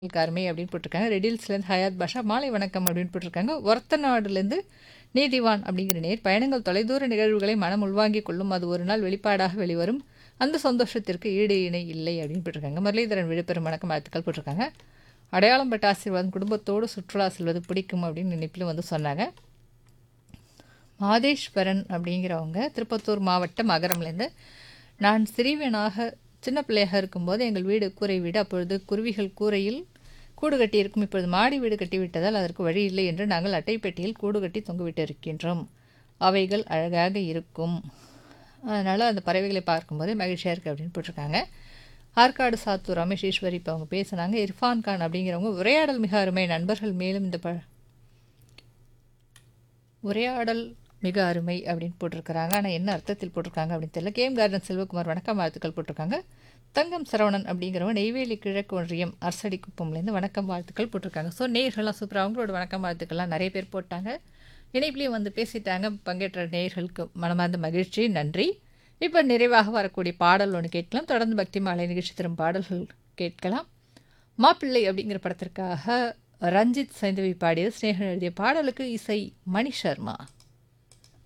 அருமை அப்படின்னு போட்டிருக்காங்க ரெடில்ஸ்லேருந்து ஹயாத் பாஷா மாலை வணக்கம் அப்படின்னு போட்டிருக்காங்க ஒரத்த நாடுலேருந்து நீதிவான் அப்படிங்கிற நேர் பயணங்கள் தொலைதூர நிகழ்வுகளை மனம் உள்வாங்கிக் கொள்ளும் அது ஒரு நாள் வெளிப்பாடாக வெளிவரும் அந்த சந்தோஷத்திற்கு ஈடு இணை இல்லை அப்படின்னு போட்டிருக்காங்க முரளிதரன் விழுப்புரம் வணக்கம் வாழ்த்துக்கள் போட்டிருக்காங்க அடையாளம் பட்ட ஆசீர்வாதம் குடும்பத்தோடு சுற்றுலா செல்வது பிடிக்கும் அப்படின்னு நினைப்பிலும் வந்து சொன்னாங்க மாதேஸ்வரன் அப்படிங்கிறவங்க திருப்பத்தூர் மாவட்டம் அகரம்லேருந்து நான் சிறியவனாக சின்ன பிள்ளையாக இருக்கும்போது எங்கள் வீடு கூரை வீடு அப்பொழுது குருவிகள் கூரையில் கூடு கட்டியிருக்கும் இப்பொழுது மாடி வீடு கட்டிவிட்டதால் அதற்கு வழி இல்லை என்று நாங்கள் அட்டைப்பெட்டியில் கூடு கட்டி தொங்கவிட்டு இருக்கின்றோம் அவைகள் அழகாக இருக்கும் அதனால் அந்த பறவைகளை பார்க்கும்போதே மகிழ்ச்சியாக இருக்குது அப்படின்னு போட்டிருக்காங்க ஆற்காடு சாத்தூர் ரமேஷ் ஈஸ்வரி இப்போ அவங்க பேசுனாங்க இர்ஃபான் கான் அப்படிங்கிறவங்க உரையாடல் மிக அருமை நண்பர்கள் மேலும் இந்த ப உரையாடல் மிக அருமை அப்படின்னு போட்டிருக்கிறாங்க ஆனால் என்ன அர்த்தத்தில் போட்டிருக்காங்க அப்படின்னு தெரியல கேம் கார்டன் செல்வகுமார் வணக்கம் வாழ்த்துக்கள் போட்டிருக்காங்க தங்கம் சரவணன் அப்படிங்கிறவங்க நெய்வேலி கிழக்கு ஒன்றியம் அரசடி குப்பம்லேருந்து வணக்கம் வாழ்த்துக்கள் போட்டிருக்காங்க ஸோ நேயர்கள்லாம் சூப்பராக அவங்களோட வணக்கம் வாழ்த்துக்கள்லாம் நிறைய பேர் போட்டாங்க இணைப்புலேயும் வந்து பேசிட்டாங்க பங்கேற்ற நேயர்களுக்கு மனமார்ந்த மகிழ்ச்சி நன்றி இப்போ நிறைவாக வரக்கூடிய பாடல் ஒன்று கேட்கலாம் தொடர்ந்து பக்தி மாலை நிகழ்ச்சி தரும் பாடல்கள் கேட்கலாம் மாப்பிள்ளை அப்படிங்கிற படத்திற்காக ரஞ்சித் சைந்தவி பாடியது ஸ்னேகன் எழுதிய பாடலுக்கு இசை மணி சர்மா